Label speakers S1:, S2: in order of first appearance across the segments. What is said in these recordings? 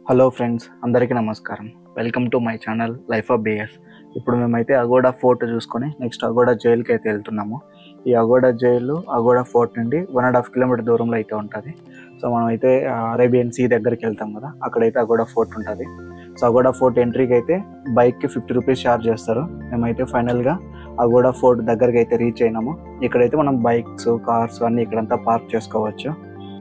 S1: hello friends అందరికీ నమస్కారం welcome to my channel life of BS ఇప్పుడు మేమైతే అగోడా ఫోర్ట్ చూసుకొని నెక్స్ట్ అగోడా జైలుకి అయితే వెళ్తున్నాము ఈ అగోడా జైలు అగోడా ఫోర్ట్ నుండి వన్ అండ్ హాఫ్ కిలోమీటర్ దూరంలో అయితే ఉంటుంది సో మనం అయితే అరేబియన్ సీ దగ్గరికి వెళ్తాం కదా అక్కడైతే అగోడా ఫోర్ట్ ఉంటుంది సో అగోడా ఫోర్ట్ ఎంట్రీకి అయితే బైక్కి ఫిఫ్టీ రూపీస్ ఛార్జ్ చేస్తారు మేమైతే ఫైనల్గా అగోడా ఫోర్ట్ దగ్గరికి అయితే రీచ్ అయినాము ఇక్కడైతే మనం బైక్స్ కార్స్ అన్నీ ఇక్కడంతా పార్క్ చేసుకోవచ్చు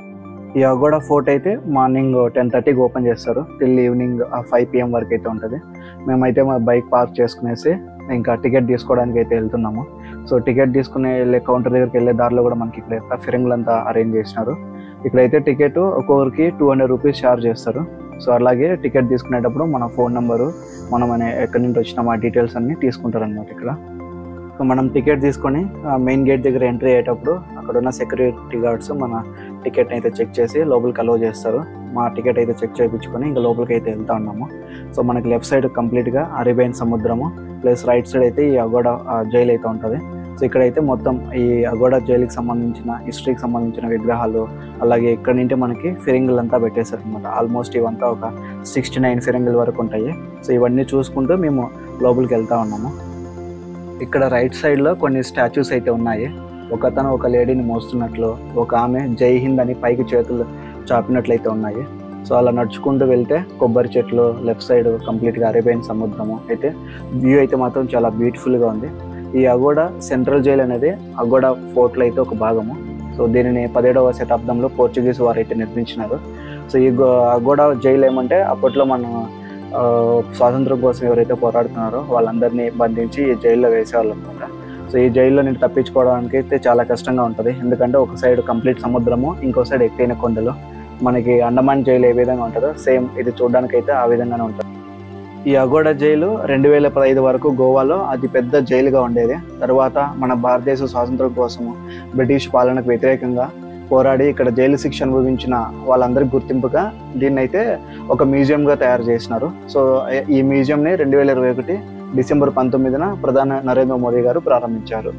S1: ఈ అగోడా ఫోర్ట్ అయితే మార్నింగ్ టెన్ థర్టీకి ఓపెన్ చేస్తారు టిల్ ఈవినింగ్ ఫైవ్ పిఎం వరకు అయితే ఉంటుంది మేమైతే మా బైక్ పార్క్ చేసుకునేసి ఇంకా టికెట్ తీసుకోవడానికి అయితే వెళ్తున్నాము సో టికెట్ తీసుకునే వెళ్ళే కౌంటర్ దగ్గరికి వెళ్ళే దారిలో కూడా మనకి ఇక్కడ ఫిరింగ్లు అంతా అరేంజ్ చేసినారు ఇక్కడైతే టికెట్ ఒక్కొక్కరికి టూ హండ్రెడ్ రూపీస్ ఛార్జ్ చేస్తారు సో అలాగే టికెట్ తీసుకునేటప్పుడు మన ఫోన్ నెంబరు మనం అనే ఎక్కడి నుంచి వచ్చిన ఆ డీటెయిల్స్ అన్ని తీసుకుంటారు అనమాట ఇక్కడ సో మనం టికెట్ తీసుకొని మెయిన్ గేట్ దగ్గర ఎంట్రీ అయ్యేటప్పుడు అక్కడ ఉన్న సెక్యూరిటీ గార్డ్స్ మన టికెట్ అయితే చెక్ చేసి లోపలికి అలో చేస్తారు మా టికెట్ అయితే చెక్ చేయించుకొని ఇంకా లోపలికి అయితే వెళ్తా ఉన్నాము సో మనకి లెఫ్ట్ సైడ్ కంప్లీట్గా అరేబియన్ సముద్రము ప్లస్ రైట్ సైడ్ అయితే ఈ అగోడా జైలు అయితే ఉంటుంది సో ఇక్కడైతే మొత్తం ఈ అగోడా జైలుకి సంబంధించిన హిస్టరీకి సంబంధించిన విగ్రహాలు అలాగే ఇక్కడ నుండి మనకి ఫిరింగులు అంతా పెట్టేశారు అనమాట ఆల్మోస్ట్ ఇవంతా ఒక సిక్స్టీ నైన్ ఫిరింగుల వరకు ఉంటాయి సో ఇవన్నీ చూసుకుంటూ మేము లోపలికి వెళ్తా ఉన్నాము ఇక్కడ రైట్ సైడ్లో కొన్ని స్టాచ్యూస్ అయితే ఉన్నాయి ఒక అతను ఒక లేడీని మోస్తున్నట్లు ఒక ఆమె జై హింద్ అని పైకి చేతులు చాపినట్లయితే ఉన్నాయి సో అలా నడుచుకుంటూ వెళ్తే కొబ్బరి చెట్లు లెఫ్ట్ సైడ్ కంప్లీట్గా అరేబియన్ సముద్రము అయితే వ్యూ అయితే మాత్రం చాలా బ్యూటిఫుల్గా ఉంది ఈ అగోడా సెంట్రల్ జైల్ అనేది అగోడా ఫోర్ట్లో అయితే ఒక భాగము సో దీనిని పదిహేడవ శతాబ్దంలో పోర్చుగీస్ వారు అయితే నిర్మించినారు సో ఈ గో- అగోడా జైలు ఏమంటే అప్పట్లో మనం ఆ, స్వాతంత్రం కోసం ఎవరైతే పోరాడుతున్నారో వాళ్ళందరినీ బంధించి ఈ జైల్లో వేసేవాళ్ళు అనమాట సో ఈ జైల్లో నేను తప్పించుకోవడానికి అయితే చాలా కష్టంగా ఉంటుంది ఎందుకంటే ఒక సైడ్ కంప్లీట్ సముద్రము ఇంకో సైడ్ ఎత్తైన కొండలు మనకి అండమాన్ జైలు ఏ విధంగా ఉంటుందో సేమ్ ఇది చూడడానికి అయితే ఆ విధంగానే ఉంటుంది ఈ అగోడా జైలు రెండు వేల పదహైదు వరకు గోవాలో అతి పెద్ద జైలుగా ఉండేది తర్వాత మన భారతదేశ స్వాతంత్రం కోసము బ్రిటిష్ పాలనకు వ్యతిరేకంగా పోరాడి ఇక్కడ జైలు శిక్ష అనుభవించిన వాళ్ళందరికీ గుర్తింపుగా దీన్ని అయితే ఒక మ్యూజియంగా తయారు చేసినారు సో ఈ మ్యూజియంని రెండు వేల ఇరవై ఒకటి డిసెంబర్ పంతొమ్మిదిన ప్రధాని నరేంద్ర మోదీ గారు ప్రారంభించారు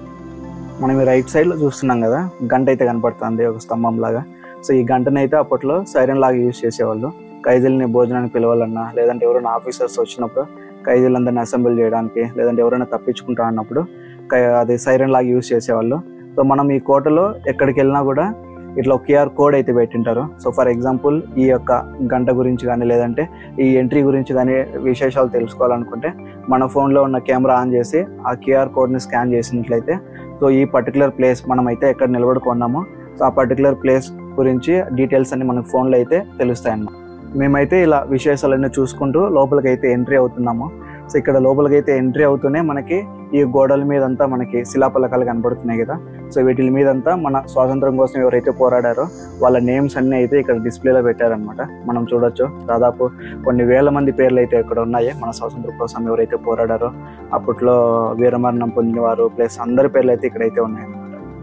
S1: మనం ఈ రైట్ సైడ్లో చూస్తున్నాం కదా గంట అయితే కనపడుతుంది ఒక స్తంభం లాగా సో ఈ గంటని అయితే అప్పట్లో సైరన్ లాగా యూజ్ చేసేవాళ్ళు ఖైదీలని భోజనానికి పిలవాలన్నా లేదంటే ఎవరైనా ఆఫీసర్స్ వచ్చినప్పుడు ఖైదీలందరినీ అసెంబ్లీ చేయడానికి లేదంటే ఎవరైనా తప్పించుకుంటా అన్నప్పుడు కై- అది సైరన్ లాగా యూజ్ చేసేవాళ్ళు సో మనం ఈ కోటలో ఎక్కడికి వెళ్ళినా కూడా ఇట్లా క్యూఆర్ కోడ్ అయితే పెట్టింటారు సో ఫర్ ఎగ్జాంపుల్ ఈ యొక్క గంట గురించి కానీ లేదంటే ఈ ఎంట్రీ గురించి కానీ విశేషాలు తెలుసుకోవాలనుకుంటే మన ఫోన్లో ఉన్న కెమెరా ఆన్ చేసి ఆ క్యూఆర్ కోడ్ని స్కాన్ చేసినట్లయితే సో ఈ పర్టికులర్ ప్లేస్ మనం అయితే ఎక్కడ నిలబడుకున్నామో సో ఆ పర్టికులర్ ప్లేస్ గురించి డీటెయిల్స్ అన్ని మనకు ఫోన్లో అయితే తెలుస్తాయి అన్నమాట మేమైతే ఇలా విశేషాలన్నీ చూసుకుంటూ లోపలికి అయితే ఎంట్రీ అవుతున్నాము సో ఇక్కడ లోపలికి అయితే ఎంట్రీ అవుతూనే మనకి ఈ గోడల మీద అంతా మనకి శిలాపలకాలు కనబడుతున్నాయి కదా సో వీటి మీదంతా మన స్వాతంత్రం కోసం ఎవరైతే పోరాడారో వాళ్ళ నేమ్స్ అన్ని అయితే ఇక్కడ డిస్ప్లేలో పెట్టారనమాట మనం చూడొచ్చు దాదాపు కొన్ని వేల మంది పేర్లు అయితే ఇక్కడ ఉన్నాయి మన స్వాతంత్రం కోసం ఎవరైతే పోరాడారో అప్పట్లో వీరమరణం పొందినవారు ప్లస్ అందరి పేర్లు అయితే ఇక్కడైతే ఉన్నాయన్నమాట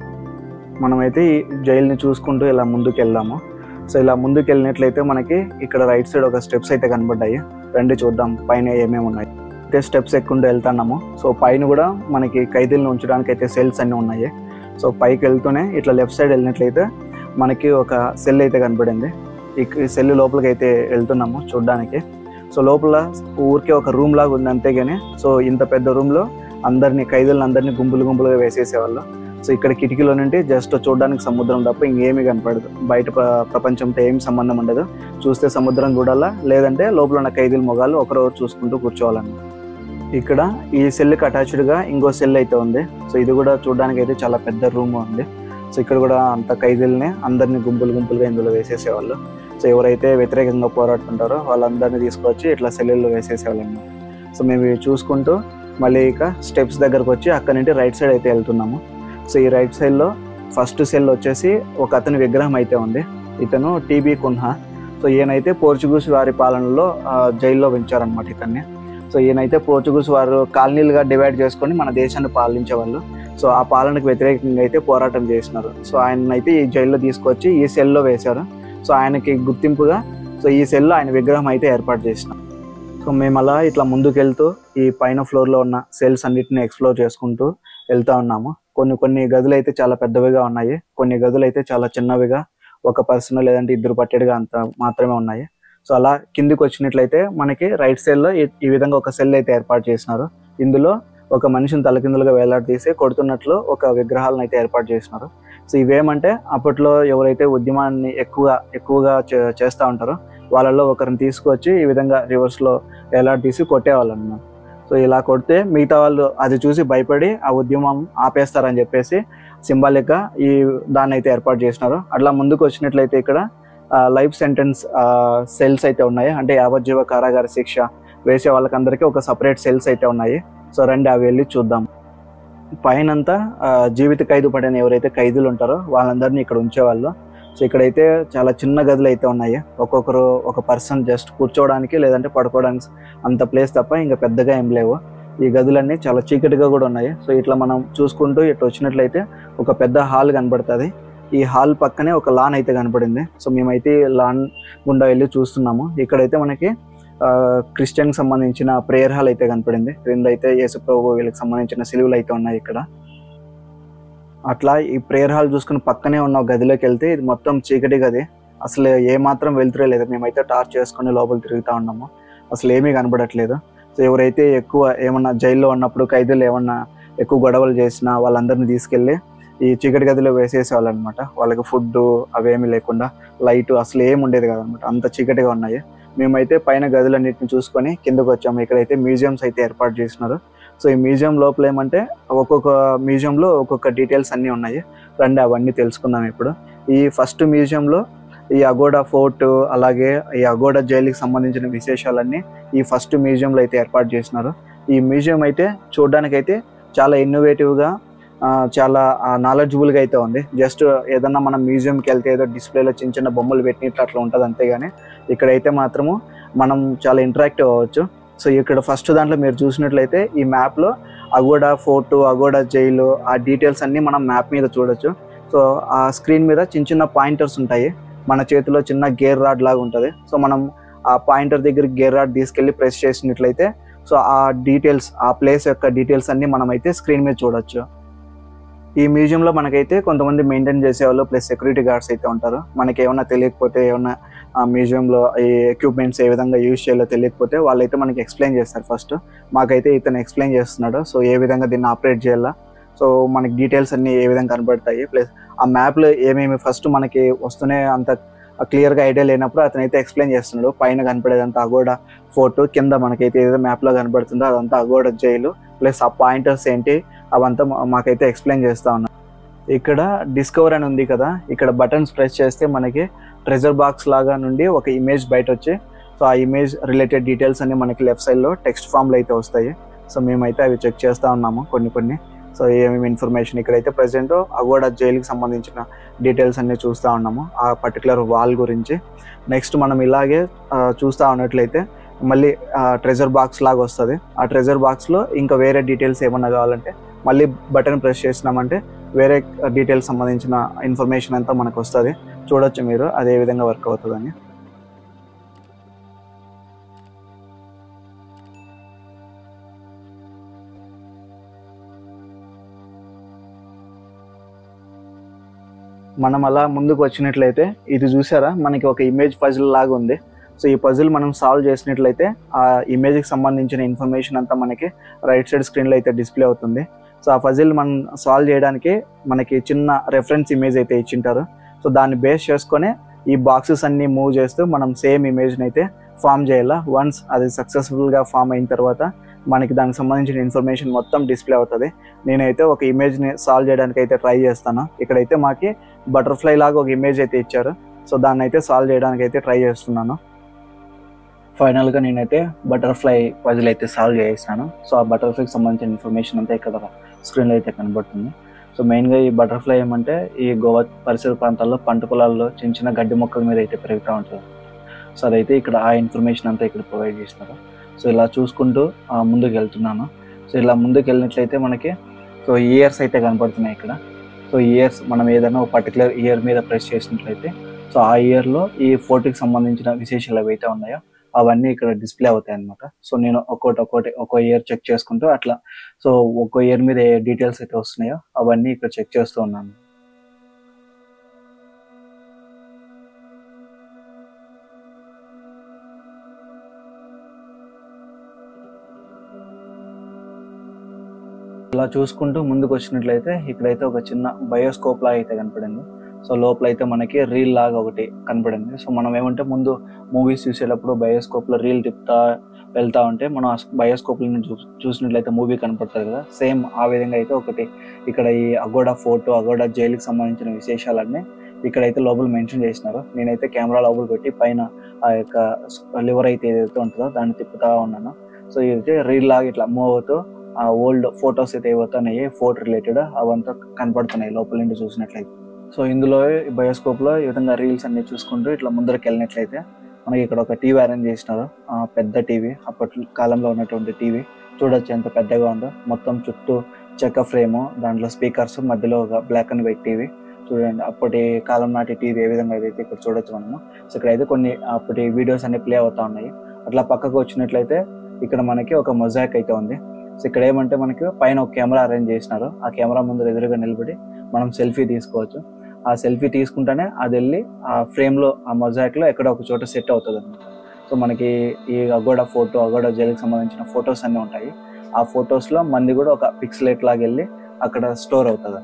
S1: మనమైతే ఈ జైలుని చూసుకుంటూ ఇలా ముందుకు వెళ్దాము సో ఇలా ముందుకు వెళ్ళినట్లయితే మనకి ఇక్కడ రైట్ సైడ్ ఒక స్టెప్స్ అయితే కనబడ్డాయి రండి చూద్దాం పైన ఏమేమి ఉన్నాయి అయితే స్టెప్స్ ఎక్కుంటూ వెళ్తున్నాము సో పైన కూడా మనకి ఖైదీలను ఉంచడానికి అయితే సెల్స్ అన్నీ ఉన్నాయి సో పైకి వెళ్తూనే ఇట్లా లెఫ్ట్ సైడ్ వెళ్ళినట్లయితే మనకి ఒక సెల్ అయితే కనబడింది ఈ సెల్ లోపలికి అయితే వెళ్తున్నాము చూడడానికి సో లోపల ఊరికే ఒక రూమ్ లాగా ఉంది అంతేగాని సో ఇంత పెద్ద రూమ్లో అందరినీ ఖైదీలను అందరినీ గుంపులు గుంపులుగా వేసేసేవాళ్ళు సో ఇక్కడ కిటికీలో నుండి జస్ట్ చూడడానికి సముద్రం తప్ప ఇంకేమీ కనపడదు బయట ప్ర- ప్రపంచంతో ఏం సంబంధం ఉండదు చూస్తే సముద్రం చూడాలా లేదంటే లోపల ఉన్న ఖైదీల మొగాలు ఒకరొకరు చూసుకుంటూ కూర్చోవాలన్నమాట ఇక్కడ ఈ సెల్కి అటాచ్డ్గా ఇంకో సెల్ అయితే ఉంది సో ఇది కూడా చూడడానికి అయితే చాలా పెద్ద రూమ్ ఉంది సో ఇక్కడ కూడా అంత ఖైదీలని అందరినీ గుంపులు గుంపులుగా ఇందులో వేసేసేవాళ్ళు సో ఎవరైతే వ్యతిరేకంగా పోరాడుతుంటారో వాళ్ళందరినీ తీసుకొచ్చి ఇట్లా సెల్లుల్లో వేసేసేవాళ్ళు అన్నమాట సో మేము ఇవి చూసుకుంటూ మళ్ళీ ఇక స్టెప్స్ దగ్గరకు వచ్చి అక్కడ నుండి రైట్ సైడ్ అయితే వెళ్తున్నాము సో ఈ రైట్ సైడ్లో ఫస్ట్ సెల్ వచ్చేసి ఒక అతని విగ్రహం అయితే ఉంది ఇతను టీబీ కున్హా సో ఈయనైతే పోర్చుగీస్ వారి పాలనలో ఆ, జైల్లో ఉంచారనమాట ఇతన్ని సో ఈయనైతే పోర్చుగీస్ వారు కాలనీలుగా డివైడ్ చేసుకొని మన దేశాన్ని పాలించేవాళ్ళు సో ఆ పాలనకు వ్యతిరేకంగా అయితే పోరాటం చేసినారు సో ఆయన అయితే ఈ జైల్లో తీసుకొచ్చి ఈ సెల్లో వేశారు సో ఆయనకి గుర్తింపుగా సో ఈ సెల్లో ఆయన విగ్రహం అయితే ఏర్పాటు చేసినాం సో మేము అలా ఇట్లా ముందుకు వెళ్తూ ఈ పైన ఫ్లోర్లో ఉన్న సెల్స్ అన్నిటిని ఎక్స్ప్లోర్ చేసుకుంటూ వెళ్తా ఉన్నాము కొన్ని కొన్ని గదులు అయితే చాలా పెద్దవిగా ఉన్నాయి కొన్ని గదులు అయితే చాలా చిన్నవిగా ఒక పర్సన్ లేదంటే ఇద్దరు పట్టేడుగా అంత మాత్రమే ఉన్నాయి సో అలా కిందికి వచ్చినట్లయితే మనకి రైట్ సైడ్లో ఈ ఈ విధంగా ఒక సెల్ అయితే ఏర్పాటు చేసినారు ఇందులో ఒక మనిషిని తలకిందులుగా వేలాడదీసి కొడుతున్నట్లు ఒక విగ్రహాలను అయితే ఏర్పాటు చేసినారు సో ఇవేమంటే అప్పట్లో ఎవరైతే ఉద్యమాన్ని ఎక్కువగా ఎక్కువగా చే- చేస్తూ ఉంటారో వాళ్ళల్లో ఒకరిని తీసుకొచ్చి ఈ విధంగా రివర్స్లో వేలాడదీసి కొట్టేవాళ్ళు అన్నమాట సో ఇలా కొడితే మిగతా వాళ్ళు అది చూసి భయపడి ఆ ఉద్యమం ఆపేస్తారని చెప్పేసి సింబాలిక్గా ఈ దాన్ని అయితే ఏర్పాటు చేసినారు అట్లా ముందుకు వచ్చినట్లయితే ఇక్కడ లైఫ్ సెంటెన్స్ సెల్స్ అయితే ఉన్నాయి అంటే యావజ్జీవ కారాగార శిక్ష వేసే వాళ్ళకందరికీ ఒక సపరేట్ సెల్స్ అయితే ఉన్నాయి సో రండి అవి వెళ్ళి చూద్దాం పైనంతా ఆ, జీవిత ఖైదు పడిన ఎవరైతే ఖైదీలు ఉంటారో వాళ్ళందరినీ ఇక్కడ ఉంచేవాళ్ళు సో ఇక్కడైతే చాలా చిన్న గదులు అయితే ఉన్నాయి ఒక్కొక్కరు ఒక పర్సన్ జస్ట్ కూర్చోవడానికి లేదంటే పడుకోవడానికి అంత ప్లేస్ తప్ప ఇంకా పెద్దగా ఏం లేవు ఈ గదులన్నీ చాలా చీకటిగా కూడా ఉన్నాయి సో ఇట్లా మనం చూసుకుంటూ ఇట్లా వచ్చినట్లయితే ఒక పెద్ద హాల్ కనబడుతుంది ఈ హాల్ పక్కనే ఒక లాన్ అయితే కనపడింది సో మేమైతే ఈ లాన్ గుండా వెళ్ళి చూస్తున్నాము ఇక్కడైతే మనకి క్రిస్టియన్ సంబంధించిన ప్రేయర్ హాల్ అయితే కనపడింది క్రింద అయితే యేసుప్రభు వీళ్ళకి సంబంధించిన సిలువలు అయితే ఉన్నాయి ఇక్కడ అట్లా ఈ ప్రేయర్ హాల్ చూసుకుని పక్కనే ఉన్న ఒక గదిలోకి వెళ్తే ఇది మొత్తం చీకటి గది అసలు ఏ మాత్రం వెళ్తురే లేదు మేమైతే టార్చ్ చేసుకుని లోపల తిరుగుతూ ఉన్నాము అసలు ఏమీ కనబడట్లేదు సో ఎవరైతే ఎక్కువ ఏమన్నా జైల్లో ఉన్నప్పుడు ఖైదీలు ఏమన్నా ఎక్కువ గొడవలు చేసినా వాళ్ళందరినీ తీసుకెళ్ళి ఈ చీకటి గదిలో వేసేసేవాళ్ళు అనమాట వాళ్ళకి ఫుడ్ అవేమీ లేకుండా లైట్ అసలు ఏమి ఉండేది కాదనమాట అంత చీకటిగా ఉన్నాయి మేమైతే పైన గదులన్నిటిని చూసుకొని కిందకు వచ్చాము ఇక్కడైతే మ్యూజియంస్ అయితే ఏర్పాటు చేసినారు సో ఈ మ్యూజియం లోపల ఏమంటే ఒక్కొక్క మ్యూజియంలో ఒక్కొక్క డీటెయిల్స్ అన్నీ ఉన్నాయి రండి అవన్నీ తెలుసుకుందాం ఇప్పుడు ఈ ఫస్ట్ మ్యూజియంలో ఈ అగోడా ఫోర్ట్ అలాగే ఈ అగోడా జైలుకి సంబంధించిన విశేషాలన్నీ ఈ ఫస్ట్ మ్యూజియంలో అయితే ఏర్పాటు చేసినారు ఈ మ్యూజియం అయితే చూడడానికైతే చాలా ఇన్నోవేటివ్గా చాలా నాలెడ్జబుల్గా అయితే ఉంది జస్ట్ ఏదన్నా మనం మ్యూజియంకి వెళ్తే ఏదో డిస్ప్లేలో చిన్న చిన్న బొమ్మలు పెట్టినట్లు అట్లా ఉంటుంది అంతేగాని ఇక్కడైతే మాత్రము మనం చాలా ఇంటరాక్టివ్ అవ్వచ్చు సో ఇక్కడ ఫస్ట్ దాంట్లో మీరు చూసినట్లయితే ఈ మ్యాప్లో అగోడా ఫోర్ట్ అగోడా జైలు ఆ డీటెయిల్స్ అన్నీ మనం మ్యాప్ మీద చూడొచ్చు సో ఆ స్క్రీన్ మీద చిన్న చిన్న పాయింటర్స్ ఉంటాయి మన చేతిలో చిన్న గేర్ రాడ్ లాగా ఉంటుంది సో మనం ఆ పాయింటర్ దగ్గరికి గేర్ రాడ్ తీసుకెళ్ళి ప్రెస్ చేసినట్లయితే సో ఆ డీటెయిల్స్ ఆ ప్లేస్ యొక్క డీటెయిల్స్ అన్ని మనం అయితే స్క్రీన్ మీద చూడొచ్చు ఈ మ్యూజియంలో మనకైతే కొంతమంది మెయింటైన్ చేసేవాళ్ళు ప్లస్ సెక్యూరిటీ గార్డ్స్ అయితే ఉంటారు మనకి ఏమైనా తెలియకపోతే ఏమైనా ఆ మ్యూజియంలో ఈ ఎక్విప్మెంట్స్ ఏ విధంగా యూజ్ చేయాలో తెలియకపోతే వాళ్ళైతే మనకి ఎక్స్ప్లెయిన్ చేస్తారు ఫస్ట్ మాకైతే ఇతను ఎక్స్ప్లెయిన్ చేస్తున్నాడు సో ఏ విధంగా దీన్ని ఆపరేట్ చేయాలా సో మనకి డీటెయిల్స్ అన్ని ఏ విధంగా కనబడతాయి ప్లస్ ఆ మ్యాప్లో ఏమేమి ఫస్ట్ మనకి వస్తూనే అంత క్లియర్గా ఐడియా లేనప్పుడు అతను అయితే ఎక్స్ప్లెయిన్ చేస్తున్నాడు పైన కనపడేదంతా అగోడా ఫోటో కింద మనకైతే ఏదైతే మ్యాప్లో కనబడుతుందో అదంతా అగోడా జైలు ప్లస్ ఆ పాయింటర్స్ ఏంటి అవంతా మా- మాకైతే ఎక్స్ప్లెయిన్ చేస్తా ఉన్నారు ఇక్కడ డిస్కవర్ అని ఉంది కదా ఇక్కడ బటన్స్ ప్రెస్ చేస్తే మనకి ట్రెజర్ బాక్స్ లాగా నుండి ఒక ఇమేజ్ బయట వచ్చి సో ఆ ఇమేజ్ రిలేటెడ్ డీటెయిల్స్ అన్ని మనకి లెఫ్ట్ సైడ్లో టెక్స్ట్ ఫామ్లో అయితే వస్తాయి సో మేమైతే అవి చెక్ చేస్తూ ఉన్నాము కొన్ని కొన్ని సో ఏమేమి ఇన్ఫర్మేషన్ ఇక్కడైతే ప్రజెంట్ అగోడా జైలుకి సంబంధించిన డీటెయిల్స్ అన్ని చూస్తూ ఉన్నాము ఆ పర్టికులర్ వాల్ గురించి నెక్స్ట్ మనం ఇలాగే ఆ, చూస్తూ ఉన్నట్లయితే మళ్ళీ ట్రెజర్ బాక్స్ లాగా వస్తుంది ఆ ట్రెజర్ బాక్స్లో ఇంకా వేరే డీటెయిల్స్ ఏమన్నా కావాలంటే మళ్ళీ బటన్ ప్రెస్ చేసినామంటే వేరే డీటెయిల్స్ సంబంధించిన ఇన్ఫర్మేషన్ అంతా మనకు వస్తుంది చూడొచ్చు మీరు అదే విధంగా వర్క్ అవుతుందని మనం అలా ముందుకు వచ్చినట్లయితే ఇది చూసారా మనకి ఒక ఇమేజ్ పజిల్ లాగా ఉంది సో ఈ పజిల్ మనం సాల్వ్ చేసినట్లయితే ఆ ఇమేజ్కి సంబంధించిన ఇన్ఫర్మేషన్ అంతా మనకి రైట్ సైడ్ స్క్రీన్లో అయితే డిస్ప్లే అవుతుంది సో ఆ పజిల్ మనం సాల్వ్ చేయడానికి మనకి చిన్న రెఫరెన్స్ ఇమేజ్ అయితే ఇచ్చింటారు సో దాన్ని బేస్ చేసుకొని ఈ బాక్సెస్ అన్ని మూవ్ చేస్తూ మనం సేమ్ ఇమేజ్ని అయితే ఫామ్ చేయాలా వన్స్ అది సక్సెస్ఫుల్గా ఫామ్ అయిన తర్వాత మనకి దానికి సంబంధించిన ఇన్ఫర్మేషన్ మొత్తం డిస్ప్లే అవుతుంది నేనైతే ఒక ఇమేజ్ని సాల్వ్ చేయడానికి అయితే ట్రై చేస్తాను ఇక్కడైతే మాకి బటర్ఫ్లై లాగా ఒక ఇమేజ్ అయితే ఇచ్చారు సో దాన్ని అయితే సాల్వ్ చేయడానికి అయితే ట్రై చేస్తున్నాను ఫైనల్గా నేనైతే బటర్ఫ్లై పజిల్ అయితే సాల్వ్ చేసాను సో ఆ బటర్ఫ్లైకి సంబంధించిన ఇన్ఫర్మేషన్ అంతా ఇక్కడ స్క్రీన్లో అయితే కనబడుతుంది సో మెయిన్గా ఈ బటర్ఫ్లై ఏమంటే ఈ గోవా పరిసర ప్రాంతాల్లో పంట పొలాల్లో చిన్న చిన్న గడ్డి మొక్కల మీద అయితే పెరుగుతూ ఉంటుంది సో అదైతే ఇక్కడ ఆ ఇన్ఫర్మేషన్ అంతా ఇక్కడ ప్రొవైడ్ చేసినారు సో ఇలా చూసుకుంటూ ఆ, ముందుకు వెళ్తున్నాను సో ఇలా ముందుకు వెళ్ళినట్లయితే మనకి సో ఇయర్స్ అయితే కనపడుతున్నాయి ఇక్కడ సో ఇయర్స్ మనం ఏదైనా ఒక పర్టికులర్ ఇయర్ మీద ప్రెస్ చేసినట్లయితే సో ఆ ఇయర్లో ఈ ఫోటోకి సంబంధించిన విశేషాలు ఏవైతే ఉన్నాయో అవన్నీ ఇక్కడ డిస్ప్లే అవుతాయి అనమాట సో నేను ఒక్కోటి ఒక్కోటి ఒక్కో ఇయర్ చెక్ చేసుకుంటూ అట్లా సో ఒక్కో ఇయర్ మీద ఏ డీటెయిల్స్ అయితే వస్తున్నాయో అవన్నీ ఇక్కడ చెక్ చేస్తూ ఉన్నాను ఇలా చూసుకుంటూ ముందుకు వచ్చినట్లయితే ఇక్కడైతే ఒక చిన్న బయోస్కోప్ లాగా అయితే కనపడింది సో లోపల అయితే మనకి రీల్ లాగా ఒకటి కనపడింది సో మనం ఏమంటే ముందు మూవీస్ చూసేటప్పుడు బయోస్కోప్ లో రీల్ తిప్పుతా వెళ్తా ఉంటే మనం బయోస్కోప్ చూ చూసినట్లయితే మూవీ కనపడుతుంది కదా సేమ్ ఆ విధంగా అయితే ఒకటి ఇక్కడ ఈ అగోడా ఫోటో అగోడా జైలుకి సంబంధించిన విశేషాలన్నీ ఇక్కడైతే లోపల మెన్షన్ చేసినారు నేనైతే కెమెరా లోపల పెట్టి పైన ఆ యొక్క లివర్ అయితే ఏదైతే ఉంటుందో దాన్ని తిప్పుతా ఉన్నాను సో ఇదైతే రీల్ లాగా ఇట్లా మూవ్ అవుతూ ఆ ఓల్డ్ ఫొటోస్ అయితే ఏవవుతున్నాయి ఫోటో రిలేటెడ్ అవంతా కనపడుతున్నాయి లోపల నుండి చూసినట్లయితే సో ఇందులో బయోస్కోప్ లో ఈ విధంగా రీల్స్ అన్ని చూసుకుంటూ ఇట్లా ముందరికి వెళ్ళినట్లయితే మనకి ఇక్కడ ఒక టీవీ అరేంజ్ చేసినారు ఆ పెద్ద టీవీ అప్పటి కాలంలో ఉన్నటువంటి టీవీ చూడొచ్చు ఎంత పెద్దగా ఉందో మొత్తం చుట్టూ చెక్క ఫ్రేమ్ దాంట్లో స్పీకర్స్ మధ్యలో ఒక బ్లాక్ అండ్ వైట్ టీవీ చూడండి అప్పటి కాలం నాటి టీవీ ఏ విధంగా అయితే ఇక్కడ చూడొచ్చు మనము సో ఇక్కడ అయితే కొన్ని అప్పటి వీడియోస్ అన్ని ప్లే అవుతా ఉన్నాయి అట్లా పక్కకు వచ్చినట్లయితే ఇక్కడ మనకి ఒక మొజాక్ అయితే ఉంది సో ఇక్కడ ఏమంటే మనకి పైన ఒక కెమెరా అరేంజ్ చేసినారు ఆ కెమెరా ముందు ఎదురుగా నిలబడి మనం సెల్ఫీ తీసుకోవచ్చు ఆ సెల్ఫీ తీసుకుంటేనే అది వెళ్ళి ఆ ఫ్రేమ్ లో ఆ మొజాక్ లో ఎక్కడ ఒక చోట సెట్ అవుతుంది అనమాట సో మనకి ఈ అగోడా ఫోటో అగోడా జైలుకి సంబంధించిన ఫొటోస్ అన్ని ఉంటాయి ఆ ఫొటోస్ లో మంది కూడా ఒక పిక్సలేట్ లాగా వెళ్ళి అక్కడ స్టోర్ అవుతుంది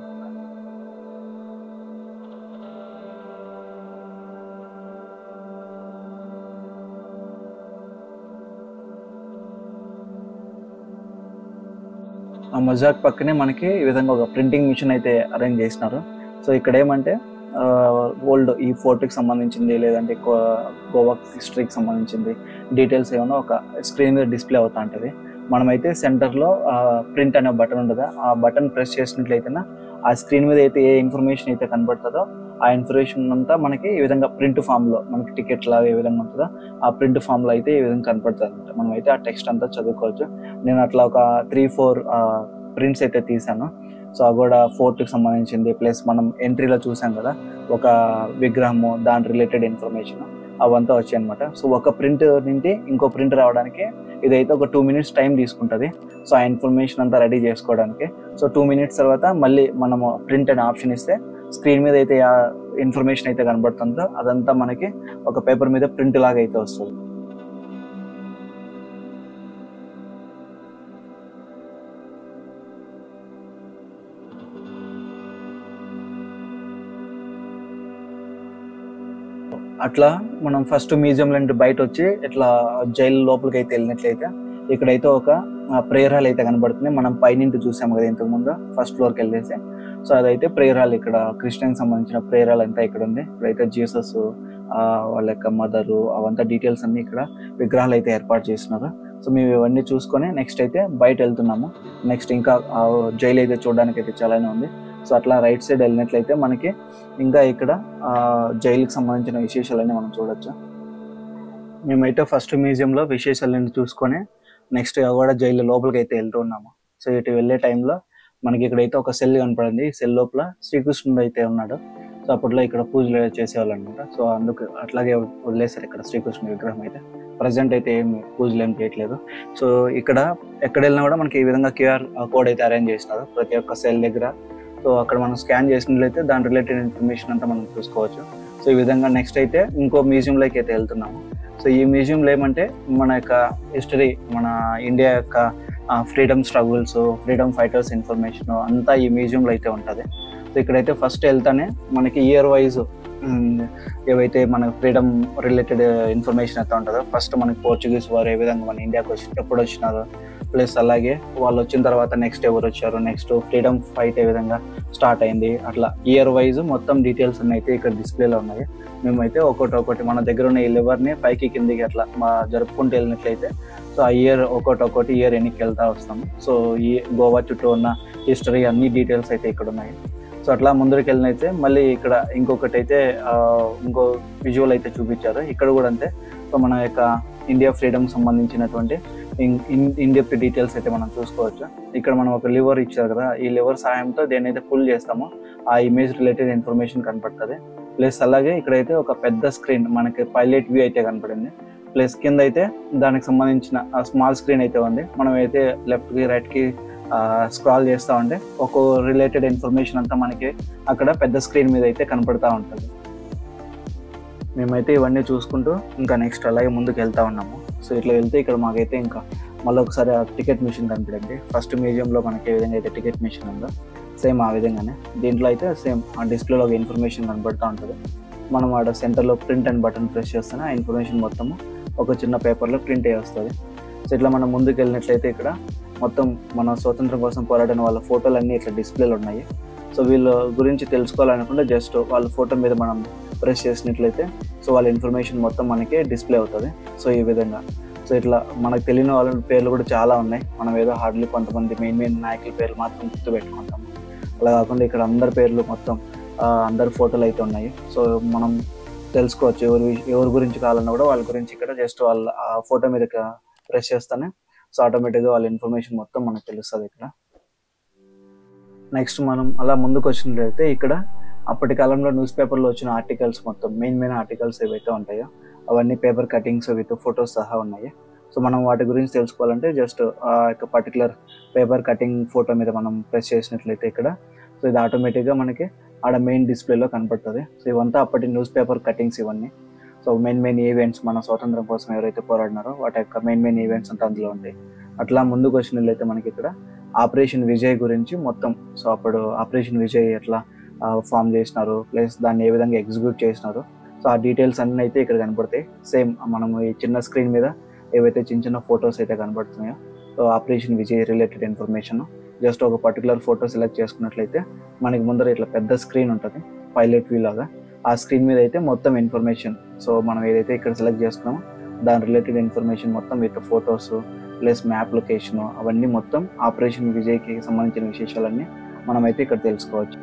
S1: ఆ మజాక్ పక్కనే మనకి ఈ విధంగా ఒక ప్రింటింగ్ మిషన్ అయితే అరేంజ్ చేసినారు సో ఇక్కడ ఏమంటే ఓల్డ్ ఈ ఫోటోకి సంబంధించింది లేదంటే గోవా హిస్టరీకి సంబంధించింది డీటెయిల్స్ ఏమైనా ఒక స్క్రీన్ మీద డిస్ప్లే అవుతా ఉంటుంది మనమైతే సెంటర్లో ప్రింట్ అనే బటన్ ఉంటుంది ఆ బటన్ ప్రెస్ చేసినట్లయితే ఆ స్క్రీన్ మీద అయితే ఏ ఇన్ఫర్మేషన్ అయితే కనబడుతుందో ఆ ఇన్ఫర్మేషన్ అంతా మనకి ఈ విధంగా ప్రింట్ ఫామ్ లో మనకి టికెట్ లాగా ఏ విధంగా ఉంటుందో ఆ ప్రింట్ ఫామ్ లో అయితే ఈ విధంగా కనపడుతుంది అనమాట మనం అయితే ఆ టెక్స్ట్ అంతా చదువుకోవచ్చు నేను అట్లా ఒక త్రీ ఫోర్ ప్రింట్స్ అయితే తీసాను సో అవి కూడా ఫోర్ట్కి సంబంధించింది ప్లస్ మనం ఎంట్రీలో చూసాం కదా ఒక విగ్రహము దాని రిలేటెడ్ ఇన్ఫర్మేషన్ అవంతా వచ్చాయి అనమాట సో ఒక ప్రింట్ నుండి ఇంకో ప్రింట్ రావడానికి ఇదైతే ఒక టూ మినిట్స్ టైం తీసుకుంటుంది సో ఆ ఇన్ఫర్మేషన్ అంతా రెడీ చేసుకోవడానికి సో టూ మినిట్స్ తర్వాత మళ్ళీ మనము ప్రింట్ అనే ఆప్షన్ ఇస్తే స్క్రీన్ మీద అయితే ఆ ఇన్ఫర్మేషన్ అయితే కనబడుతుందో అదంతా మనకి ఒక పేపర్ మీద ప్రింట్ లాగా అయితే వస్తుంది అట్లా మనం ఫస్ట్ మ్యూజియం నుండి బయట వచ్చి ఇట్లా జైలు లోపలికి అయితే వెళ్ళినట్లయితే ఇక్కడైతే ఒక ప్రేయర్ హాల్ అయితే కనబడుతుంది మనం పైనుండి చూసాము కదా ఇంతకు ముందు ఫస్ట్ ఫ్లోర్కి వెళ్ళేసి సో అదైతే ప్రేయర్ హాల్ ఇక్కడ క్రిస్టియన్ సంబంధించిన ప్రేయర్ హాల్ అంతా ఇక్కడ ఉంది ఇక్కడైతే జీసస్ వాళ్ళ యొక్క మదరు అవంతా డీటెయిల్స్ అన్ని ఇక్కడ విగ్రహాలు అయితే ఏర్పాటు చేస్తున్నారు సో మేము ఇవన్నీ చూసుకొని నెక్స్ట్ అయితే బయట వెళ్తున్నాము నెక్స్ట్ ఇంకా జైలు అయితే చూడడానికి అయితే చాలానే ఉంది సో అట్లా రైట్ సైడ్ వెళ్ళినట్లయితే మనకి ఇంకా ఇక్కడ జైలుకి సంబంధించిన విశేషాలన్నీ మనం చూడొచ్చు మేమైతే ఫస్ట్ మ్యూజియంలో విశేషాలన్నీ చూసుకొని నెక్స్ట్ కూడా జైలు లోపలికి అయితే వెళ్తూ ఉన్నాము సో ఇటు వెళ్ళే టైంలో మనకి ఇక్కడైతే ఒక సెల్ కనపడింది ఈ సెల్ లోపల శ్రీకృష్ణుడు అయితే ఉన్నాడు సో అప్పట్లో ఇక్కడ పూజలు చేసేవాళ్ళు అనమాట సో అందుకు అట్లాగే వదిలేశారు ఇక్కడ శ్రీకృష్ణుడి విగ్రహం అయితే ప్రజెంట్ అయితే ఏం పూజలు ఏం చేయట్లేదు సో ఇక్కడ ఎక్కడ వెళ్ళినా కూడా మనకి ఈ విధంగా క్యూఆర్ కోడ్ అయితే అరేంజ్ చేసినారు ప్రతి ఒక్క సెల్ దగ్గర సో అక్కడ మనం స్కాన్ చేసినట్లయితే దాని రిలేటెడ్ ఇన్ఫర్మేషన్ అంతా మనం చూసుకోవచ్చు సో ఈ విధంగా నెక్స్ట్ అయితే ఇంకో మ్యూజియంలోకి అయితే వెళ్తున్నాము సో ఈ మ్యూజియంలో ఏమంటే మన యొక్క హిస్టరీ మన ఇండియా యొక్క freedom struggles freedom fighters information అంతా ఈ మ్యూజియంలో అయితే ఉంటుంది సో ఇక్కడైతే ఫస్ట్ వెళ్తానే మనకి ఇయర్ వైజ్ ఏవైతే మన ఫ్రీడమ్ రిలేటెడ్ ఇన్ఫర్మేషన్ అయితే ఉంటుందో ఫస్ట్ మనకి పోర్చుగీస్ వారు ఏ విధంగా మన ఇండియాకి వచ్చి ఎప్పుడు వచ్చినారో ప్లస్ అలాగే వాళ్ళు వచ్చిన తర్వాత నెక్స్ట్ ఎవరు వచ్చారు నెక్స్ట్ ఫ్రీడమ్ ఫైట్ ఏ విధంగా స్టార్ట్ అయింది అట్లా ఇయర్ వైజ్ మొత్తం డీటెయిల్స్ అన్ని అయితే ఇక్కడ డిస్ప్లేలో ఉన్నాయి మేమైతే ఒకటి ఒకటి మన దగ్గర ఉన్న ఈ లివర్ని పైకి కిందికి అట్లా మా జరుపుకుంటూ వెళ్ళినట్లయితే సో ఆ ఇయర్ ఒకటి ఒకటి ఇయర్ ఎన్నికి వెళ్తా వస్తాము సో ఈ గోవా చుట్టూ ఉన్న హిస్టరీ అన్ని డీటెయిల్స్ అయితే ఇక్కడ ఉన్నాయి సో అట్లా ముందరికి వెళ్ళినైతే మళ్ళీ ఇక్కడ ఇంకొకటి అయితే ఇంకో విజువల్ అయితే చూపించారు ఇక్కడ కూడా అంతే సో మన యొక్క ఇండియా ఫ్రీడమ్ సంబంధించినటువంటి ఇన్డెప్త్ డీటెయిల్స్ అయితే మనం చూసుకోవచ్చు ఇక్కడ మనం ఒక లివర్ ఇచ్చారు కదా ఈ లివర్ సహాయంతో దేని అయితే పుల్ చేస్తామో ఆ ఇమేజ్ రిలేటెడ్ ఇన్ఫర్మేషన్ కనపడుతుంది ప్లస్ అలాగే ఇక్కడైతే ఒక పెద్ద స్క్రీన్ మనకి పైలట్ వ్యూ అయితే కనపడింది ప్లస్ కింద అయితే దానికి సంబంధించిన స్మాల్ స్క్రీన్ అయితే ఉంది మనం అయితే లెఫ్ట్ కి రైట్ కి స్క్రాల్ చేస్తూ ఉంటే ఒక రిలేటెడ్ ఇన్ఫర్మేషన్ అంతా మనకి అక్కడ పెద్ద స్క్రీన్ మీద అయితే కనపడతా ఉంటుంది మేమైతే ఇవన్నీ చూసుకుంటూ ఇంకా నెక్స్ట్ అలాగే ముందుకు వెళ్తా ఉన్నాము సో ఇట్లా వెళ్తే ఇక్కడ మాకైతే ఇంకా మళ్ళీ ఒకసారి ఆ టికెట్ మిషన్ కనపడింది ఫస్ట్ మ్యూజియంలో మనకి ఏ విధంగా అయితే టికెట్ మిషన్ ఉందో సేమ్ ఆ విధంగానే దీంట్లో అయితే సేమ్ ఆ డిస్ప్లేలో ఒక ఇన్ఫర్మేషన్ కనబడుతూ ఉంటుంది మనం ఆడ సెంటర్లో ప్రింట్ అండ్ బటన్ ప్రెస్ చేస్తేనే ఆ ఇన్ఫర్మేషన్ మొత్తము ఒక చిన్న పేపర్లో ప్రింట్ అయ్యి వస్తుంది సో ఇట్లా మనం ముందుకు వెళ్ళినట్లయితే ఇక్కడ మొత్తం మన స్వతంత్రం కోసం పోరాడిన వాళ్ళ ఫోటోలు అన్నీ ఇట్లా డిస్ప్లేలు ఉన్నాయి సో వీళ్ళ గురించి తెలుసుకోవాలనుకుంటే జస్ట్ వాళ్ళ ఫోటో మీద మనం ప్రెస్ చేసినట్లయితే సో వాళ్ళ ఇన్ఫర్మేషన్ మొత్తం మనకి డిస్ప్లే అవుతుంది సో ఈ విధంగా సో ఇట్లా మనకు తెలియని వాళ్ళ పేర్లు కూడా చాలా ఉన్నాయి మనం ఏదో హార్డ్లీ కొంతమంది మెయిన్ మెయిన్ నాయకుల పేర్లు మాత్రం గుర్తు పెట్టుకుంటాము అలా కాకుండా ఇక్కడ అందరి పేర్లు మొత్తం ఆ, అందరి ఫోటోలు అయితే ఉన్నాయి సో మనం తెలుసుకోవచ్చు ఎవరి ఎవరి గురించి కావాలన్నా కూడా వాళ్ళ గురించి ఇక్కడ జస్ట్ వాళ్ళ ఆ ఫోటో మీద ప్రెస్ చేస్తానే సో ఆటోమేటిక్గా వాళ్ళ ఇన్ఫర్మేషన్ మొత్తం మనకు తెలుస్తుంది ఇక్కడ నెక్స్ట్ మనం అలా ముందుకు వచ్చినట్లయితే ఇక్కడ అప్పటి కాలంలో న్యూస్ పేపర్లో వచ్చిన ఆర్టికల్స్ మొత్తం మెయిన్ మెయిన్ ఆర్టికల్స్ ఏవైతే ఉంటాయో అవన్నీ పేపర్ కటింగ్స్ విత్ ఫొటోస్ సహా ఉన్నాయి సో మనం వాటి గురించి తెలుసుకోవాలంటే జస్ట్ ఆ యొక్క పర్టికులర్ పేపర్ కటింగ్ ఫోటో మీద మనం ప్రెస్ చేసినట్లయితే ఇక్కడ సో ఇది ఆటోమేటిక్గా మనకి ఆడ మెయిన్ డిస్ప్లేలో కనపడుతుంది సో ఇవంతా అప్పటి న్యూస్ పేపర్ కటింగ్స్ ఇవన్నీ సో మెయిన్ మెయిన్ ఈవెంట్స్ మన స్వాతంత్రం కోసం ఎవరైతే పోరాడినారో వాటి యొక్క మెయిన్ మెయిన్ ఈవెంట్స్ అంతా అందులో ఉంటాయి అట్లా ముందుకు వచ్చినట్లయితే మనకి ఇక్కడ ఆపరేషన్ విజయ్ గురించి మొత్తం సో అప్పుడు ఆపరేషన్ విజయ్ ఎట్లా ఫామ్ చేసినారు ప్లస్ దాన్ని ఏ విధంగా ఎగ్జిక్యూట్ చేసినారు సో ఆ డీటెయిల్స్ అన్నీ అయితే ఇక్కడ కనపడతాయి సేమ్ మనం ఈ చిన్న స్క్రీన్ మీద ఏవైతే చిన్న చిన్న ఫొటోస్ అయితే కనబడుతున్నాయో so operation Vijay related information just ఒక పర్టికులర్ ఫోటో సెలెక్ట్ చేసుకున్నట్లయితే మనకి ముందర ఇట్లా పెద్ద స్క్రీన్ ఉంటుంది పైలట్ వ్యూ లాగా ఆ స్క్రీన్ మీద అయితే మొత్తం ఇన్ఫర్మేషన్ సో మనం ఏదైతే ఇక్కడ సెలెక్ట్ చేసుకున్నామో దాని రిలేటెడ్ ఇన్ఫర్మేషన్ మొత్తం with photos plus map location అవన్నీ మొత్తం ఆపరేషన్ విజయ్కి సంబంధించిన విశేషాలన్నీ మనమైతే ఇక్కడ తెలుసుకోవచ్చు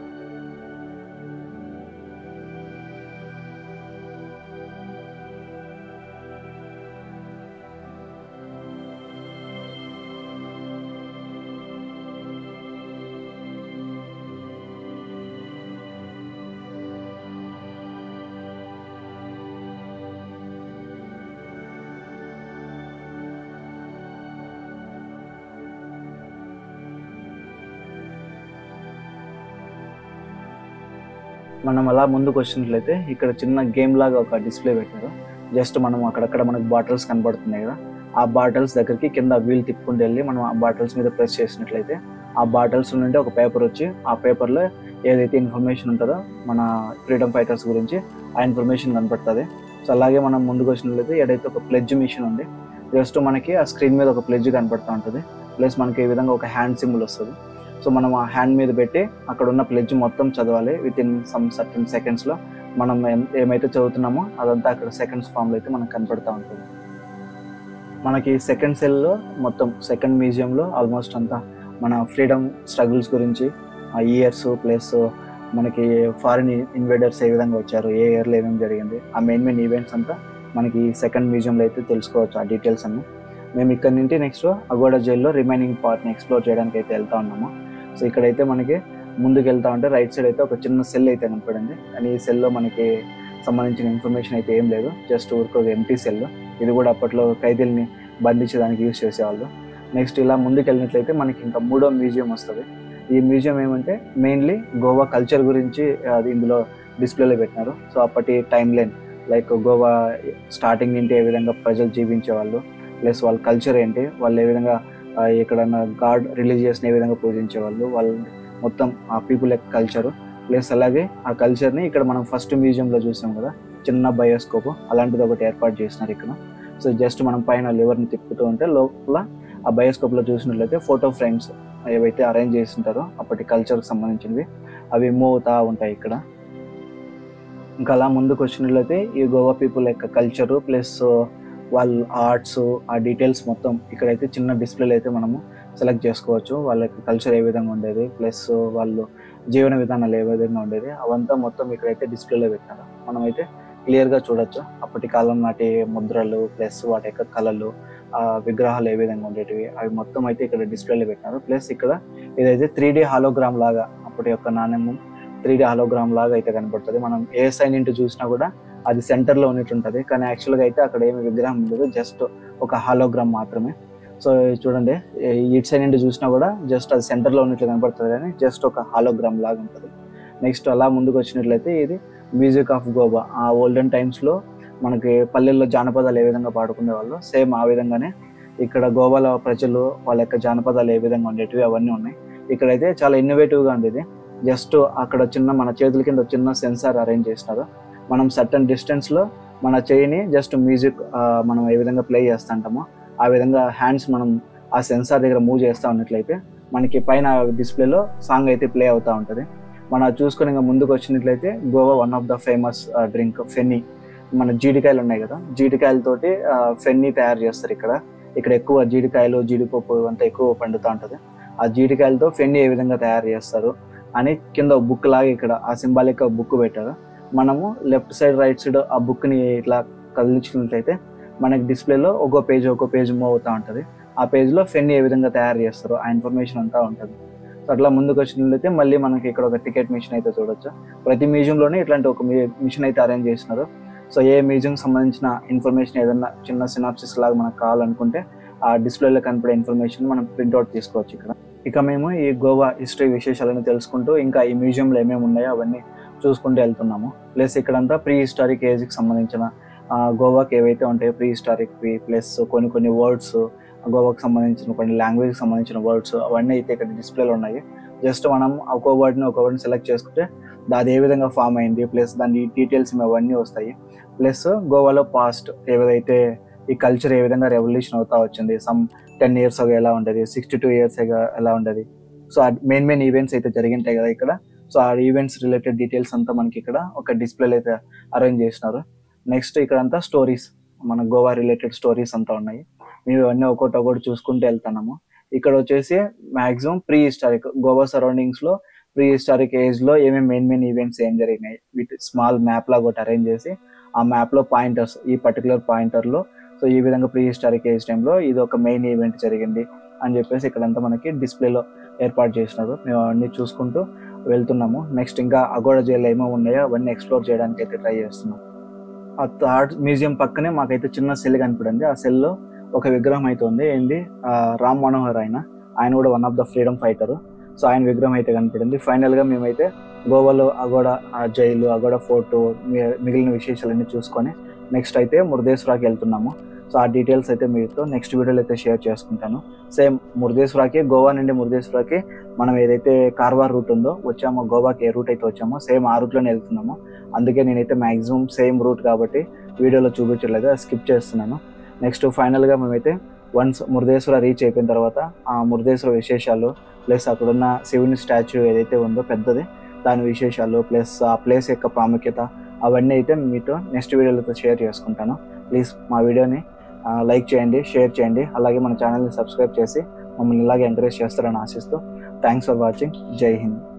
S1: మనం అలా ముందుకు వచ్చినట్లయితే ఇక్కడ చిన్న గేమ్ లాగా ఒక డిస్ప్లే పెట్టారు జస్ట్ మనం అక్కడక్కడ మనకు బాటిల్స్ కనబడుతున్నాయి కదా ఆ బాటిల్స్ దగ్గరికి కింద వీల్ తిప్పుకుంటూ వెళ్ళి మనం ఆ బాటిల్స్ మీద ప్రెస్ చేసినట్లయితే ఆ బాటిల్స్ నుండి ఒక పేపర్ వచ్చి ఆ పేపర్లో ఏదైతే ఇన్ఫర్మేషన్ ఉంటుందో మన ఫ్రీడమ్ ఫైటర్స్ గురించి ఆ ఇన్ఫర్మేషన్ కనపడుతుంది సో అలాగే మనం ముందుకు వచ్చినట్లయితే ఏదైతే ఒక ప్లెడ్జ్ మిషన్ ఉంది జస్ట్ మనకి ఆ స్క్రీన్ మీద ఒక ప్లెడ్జ్ కనపడుతూ ఉంటుంది ప్లస్ మనకి ఈ విధంగా ఒక హ్యాండ్ సింబల్ వస్తుంది సో మనం ఆ హ్యాండ్ మీద పెట్టి అక్కడ ఉన్న ప్లెడ్జ్ మొత్తం చదవాలి విత్ ఇన్ సమ్ సర్టన్ సెకండ్స్లో మనం ఏం- ఏమైతే చదువుతున్నామో అదంతా అక్కడ సెకండ్స్ ఫామ్లో అయితే మనకు కనపడుతూ ఉంటుంది మనకి సెకండ్ సెల్లో మొత్తం సెకండ్ మ్యూజియంలో ఆల్మోస్ట్ అంతా మన ఫ్రీడమ్ స్ట్రగుల్స్ గురించి ఆ ఇయర్స్ ప్లస్ మనకి ఫారిన్ ఇన్వేడర్స్ ఏ విధంగా వచ్చారు ఏ ఇయర్లో ఏమేమి జరిగింది ఆ మెయిన్ మెయిన్ ఈవెంట్స్ అంతా మనకి సెకండ్ మ్యూజియంలో అయితే తెలుసుకోవచ్చు ఆ డీటెయిల్స్ అన్ని మేము ఇక్కడ నుండి నెక్స్ట్ అగోడా జైల్లో రిమైనింగ్ పార్ట్ని ఎక్స్ప్లోర్ చేయడానికి అయితే వెళ్తా ఉన్నాము సో ఇక్కడైతే మనకి ముందుకు వెళ్తా ఉంటే రైట్ సైడ్ అయితే ఒక చిన్న సెల్ అయితే కనపడింది కానీ ఈ సెల్లో మనకి సంబంధించిన ఇన్ఫర్మేషన్ అయితే ఏం లేదు జస్ట్ ఊరికి ఒక ఎంటీ సెల్ ఇది కూడా అప్పట్లో ఖైదీల్ని బంధించడానికి యూజ్ చేసేవాళ్ళు నెక్స్ట్ ఇలా ముందుకు వెళ్ళినట్లయితే మనకి ఇంకా మూడో మ్యూజియం వస్తుంది ఈ మ్యూజియం ఏమంటే మెయిన్లీ గోవా కల్చర్ గురించి అది ఇందులో డిస్ప్లేలో పెట్టినారు సో అప్పటి timeline like Goa starting నుండి ఏ విధంగా ప్రజలు జీవించేవాళ్ళు ప్లస్ వాళ్ళ కల్చర్ ఏంటి వాళ్ళు ఏ విధంగా ఆ, ఎక్కడన్నా గాడ్ రిలీజియస్ని ఏ విధంగా పూజించేవాళ్ళు వాళ్ళు మొత్తం ఆ పీపుల్ యొక్క కల్చర్ ప్లస్ అలాగే ఆ కల్చర్ని ఇక్కడ మనం ఫస్ట్ మ్యూజియంలో చూసాం కదా చిన్న బయోస్కోప్ అలాంటిది ఒకటి ఏర్పాటు చేసినారు ఇక్కడ సో జస్ట్ మనం పైన లివర్ని తిప్పుతూ ఉంటే లోపల ఆ బయోస్కోప్లో చూసినట్లయితే ఫోటో ఫ్రేమ్స్ ఏవైతే అరేంజ్ చేసి ఉంటారో అప్పటి కల్చర్కి సంబంధించినవి అవి మూవ్ అవుతా ఉంటాయి ఇక్కడ ఇంకా అలా ముందుకు వచ్చినట్లయితే ఈ గోవా పీపుల్ యొక్క కల్చరు ప్లస్ వాళ్ళ ఆర్ట్స్ ఆ డీటెయిల్స్ మొత్తం ఇక్కడైతే చిన్న డిస్ప్లేలు అయితే మనము సెలెక్ట్ చేసుకోవచ్చు వాళ్ళ యొక్క కల్చర్ ఏ విధంగా ఉండేది ప్లస్ వాళ్ళు జీవన విధానాలు ఏ విధంగా ఉండేది అవంతా మొత్తం ఇక్కడైతే డిస్ప్లేలో పెట్టారు మనమైతే క్లియర్గా చూడొచ్చు అప్పటి కాలం నాటి ముద్రలు ప్లస్ వాటి యొక్క కళలు ఆ విగ్రహాలు ఏ విధంగా ఉండేటివి అవి మొత్తం అయితే ఇక్కడ డిస్ప్లేలో పెట్టినారు ప్లస్ ఇక్కడ ఇదైతే త్రీ డి హాలోగ్రామ్ లాగా అప్పటి యొక్క నాణ్యము త్రీ డి హాలోగ్రామ్ లాగా అయితే కనబడుతుంది మనం ఏ సైడ్ నుండి చూసినా కూడా అది సెంటర్ లో ఉన్నట్టు ఉంటుంది కానీ యాక్చువల్ గా అయితే అక్కడ ఏమి విగ్రహం ఉండదు జస్ట్ ఒక హాలోగ్రామ్ మాత్రమే సో చూడండి ఈ- ఇటు సైడ్ నుండి చూసినా కూడా జస్ట్ అది సెంటర్ లో ఉన్నట్లు కనబడుతుంది కానీ జస్ట్ ఒక హాలోగ్రామ్ లాగా ఉంటుంది నెక్స్ట్ అలా ముందుకు వచ్చినట్లయితే ఇది మ్యూజిక్ ఆఫ్ గోవా ఆ ఓల్డెన్ టైమ్స్ లో మనకి పల్లెల్లో జానపదాలు ఏ విధంగా పాడుకునే వాళ్ళు సేమ్ ఆ విధంగానే ఇక్కడ గోవాలో ప్రజలు వాళ్ళ యొక్క జానపదాలు ఏ విధంగా ఉండేటివి అవన్నీ ఉన్నాయి ఇక్కడైతే చాలా ఇన్నోవేటివ్ గా ఉంది ఇది జస్ట్ అక్కడ చిన్న మన చేతుల కింద చిన్న సెన్సార్ అరేంజ్ చేసినారు మనం సర్టన్ డిస్టెన్స్ లో మన చేయిని జస్ట్ మ్యూజిక్ మనం ఏ విధంగా ప్లే చేస్తుంటామో ఆ విధంగా హ్యాండ్స్ మనం ఆ సెన్సార్ దగ్గర మూవ్ చేస్తూ ఉన్నట్లయితే మనకి పైన డిస్ప్లేలో సాంగ్ అయితే ప్లే అవుతూ ఉంటుంది మనం అది చూసుకొని ఇంకా ముందుకు వచ్చినట్లయితే Goa one of the famous drink feni మన జీడికాయలు ఉన్నాయి కదా జీడికాయలతోటి ఆ, ఫెన్నీ తయారు చేస్తారు ఇక్కడ ఇక్కడ ఎక్కువ జీడికాయలు జీడిపప్పు ఇవంతా ఎక్కువ పండుతూ ఉంటుంది ఆ జీడికాయలతో ఫెన్నీ ఏ విధంగా తయారు చేస్తారు అని కింద బుక్ లాగా ఇక్కడ ఆ సింబాలిక్ బుక్ పెట్టారు మనము లెఫ్ట్ సైడ్ రైట్ సైడ్ ఆ బుక్ ని ఇట్లా కదిలించినట్లయితే మనకి డిస్ప్లేలో ఒక్కో పేజ్ ఒక్కో పేజ్ మూవ్ అవుతూ ఉంటుంది ఆ పేజ్ లో ఫెన్నీ ఏ విధంగా తయారు చేస్తారు ఆ ఇన్ఫర్మేషన్ అంతా ఉంటుంది సో అట్లా ముందుకు వచ్చినట్లయితే మళ్ళీ మనకి ఇక్కడ ఒక టికెట్ మిషన్ అయితే చూడొచ్చు ప్రతి museum లోనే ఇట్లాంటి ఒక మిషన్ అయితే అరేంజ్ చేసినారు సో ఏ మ్యూజియం సంబంధించిన ఇన్ఫర్మేషన్ ఏదైనా చిన్న సినాప్సిస్ లాగా మనకు కావాలనుకుంటే ఆ డిస్ప్లేలో కనపడే ఇన్ఫర్మేషన్ మనం ప్రింట్అవుట్ తీసుకోవచ్చు ఇక్కడ ఇక మేము ఈ గోవా హిస్టరీ విశేషాలను తెలుసుకుంటూ ఇంకా ఈ మ్యూజియంలో ఏమేమి ఉన్నాయో అవన్నీ చూసుకుంటూ వెళ్తున్నాము ప్లస్ ఇక్కడంతా ప్రీ హిస్టారిక్ ఏజ్కి సంబంధించిన ఆ, గోవాకి ఏవైతే ఉంటాయో ప్రీ హిస్టారిక్ ప్లస్ కొన్ని కొన్ని వర్డ్స్ గోవాకి సంబంధించిన కొన్ని లాంగ్వేజ్కి సంబంధించిన వర్డ్స్ అవన్నీ అయితే ఇక్కడ డిస్ప్లేలో ఉన్నాయి జస్ట్ మనం ఒక్కో వర్డ్ని ఒక వర్డ్ని సెలెక్ట్ చేసుకుంటే అది ఏ విధంగా ఫామ్ అయింది ప్లస్ దాని డీటెయిల్స్ అవన్నీ వస్తాయి ప్లస్ గోవాలో పాస్ట్ ఏదైతే ఈ కల్చర్ ఏ విధంగా రెవల్యూషన్ అవుతా వచ్చింది సమ్ టెన్ ఇయర్స్ అగా ఎలా ఉండేది సిక్స్టీ టూ ఇయర్స్ ఎలా ఉండేది సో మెయిన్ మెయిన్ ఈవెంట్స్ అయితే జరిగింటాయి కదా ఇక్కడ సో ఆ ఈవెంట్స్ రిలేటెడ్ డీటెయిల్స్ అంతా మనకి ఇక్కడ ఒక డిస్ప్లేలో అయితే అరేంజ్ చేసినారు నెక్స్ట్ ఇక్కడ అంతా స్టోరీస్ మన గోవా రిలేటెడ్ స్టోరీస్ అంతా ఉన్నాయి మేము ఇవన్నీ ఒక్కొక్కటి ఒకటి చూసుకుంటూ వెళ్తున్నాము ఇక్కడ వచ్చేసి maximum prehistoric Goa surroundings లో ప్రీ హిస్టారిక్ ఏజ్ లో ఏమేమి మెయిన్ మెయిన్ ఈవెంట్స్ ఏం జరిగినాయి వీటి స్మాల్ మ్యాప్ లాగా ఒకటి అరేంజ్ చేసి ఆ మ్యాప్ లో పాయింటర్స్ ఈ పర్టికులర్ పాయింటర్ లో సో ఈ విధంగా ప్రీ హిస్టారిక్ ఏజ్ టైంలో ఇది ఒక మెయిన్ ఈవెంట్ జరిగింది అని చెప్పేసి ఇక్కడంతా మనకి డిస్ప్లేలో ఏర్పాటు చేసినారు మేము అవన్నీ చూసుకుంటూ వెళ్తున్నాము నెక్స్ట్ ఇంకా అగోడ జైల్లో ఏమేమి ఉన్నాయో అవన్నీ ఎక్స్ప్లోర్ చేయడానికి అయితే ట్రై చేస్తున్నాం ఆ థర్డ్ మ్యూజియం పక్కనే మాకైతే చిన్న సెల్ కనిపడింది ఆ సెల్ లో ఒక విగ్రహం అయితే ఉంది ఏంది ఆ, రామ్ మనోహర్ ఆయన ఆయన కూడా one of the freedom fighter so ఆయన విగ్రహం అయితే కనపడింది ఫైనల్ గా మేమైతే గోవాలో అగోడ ఆ జైలు అగోడ ఫోర్టు మి- మిగిలిన విశేషాలన్నీ చూసుకొని నెక్స్ట్ అయితే మురుదేశ్వరాకి వెళ్తున్నాము సో ఆ డీటెయిల్స్ అయితే మీతో నెక్స్ట్ వీడియోలో అయితే షేర్ చేసుకుంటాను సేమ్ మురుదేశ్వరాకి గోవా నుండి మురుదేశ్వరాకి మనం ఏదైతే కార్వార్ రూట్ ఉందో వచ్చామో గోవాకి ఏ రూట్ అయితే వచ్చామో సేమ్ ఆ రూట్లోనే వెళ్తున్నాము అందుకే నేనైతే మాక్సిమం సేమ్ రూట్ కాబట్టి వీడియోలో చూపించట్లేదు స్కిప్ చేస్తున్నాను నెక్స్ట్ ఫైనల్గా మేమైతే వన్స్ మురుదేశ్వర రీచ్ అయిపోయిన తర్వాత ఆ మురుదేశ్వర విశేషాలు ప్లస్ అక్కడున్న శివుని స్టాచ్యూ ఏదైతే ఉందో పెద్దది దాని విశేషాలు ప్లస్ ఆ ప్లేస్ యొక్క ప్రాముఖ్యత అవన్నీ అయితే మీతో నెక్స్ట్ వీడియోలతో షేర్ చేసుకుంటాను ప్లీజ్ మా వీడియోని లైక్ చేయండి షేర్ చేయండి అలాగే మన ఛానల్ని సబ్స్క్రైబ్ చేసి మమ్మల్ని ఇలాగే ఎంకరేజ్ చేస్తారని ఆశిస్తూ థ్యాంక్స్ ఫర్ వాచింగ్ జై హింద్